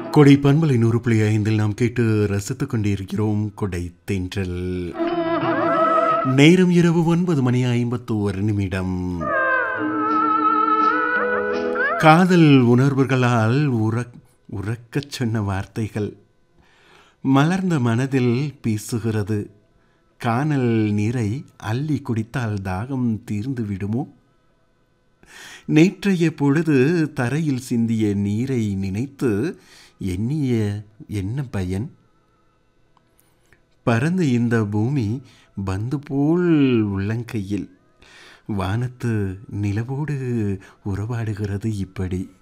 கொடை பண்பலை நூறு புள்ளி ஐந்தில் நாம் கேட்டு ரசித்துக் கொண்டிருக்கிறோம் கொடை தென்றல் நேரம் இரவு ஒன்பது மணி ஐம்பத்து ஒரு நிமிடம் காதல் உணர்வுகளால் உறக் உறக்கச் சொன்ன வார்த்தைகள் மலர்ந்த மனதில் பேசுகிறது கானல் நீரை அள்ளி குடித்தால் தாகம் தீர்ந்து விடுமோ நேற்றைய பொழுது தரையில் சிந்திய நீரை நினைத்து எண்ணிய என்ன பயன் பறந்து இந்த பூமி பந்து போல் உள்ளங்கையில் வானத்து நிலவோடு உறவாடுகிறது இப்படி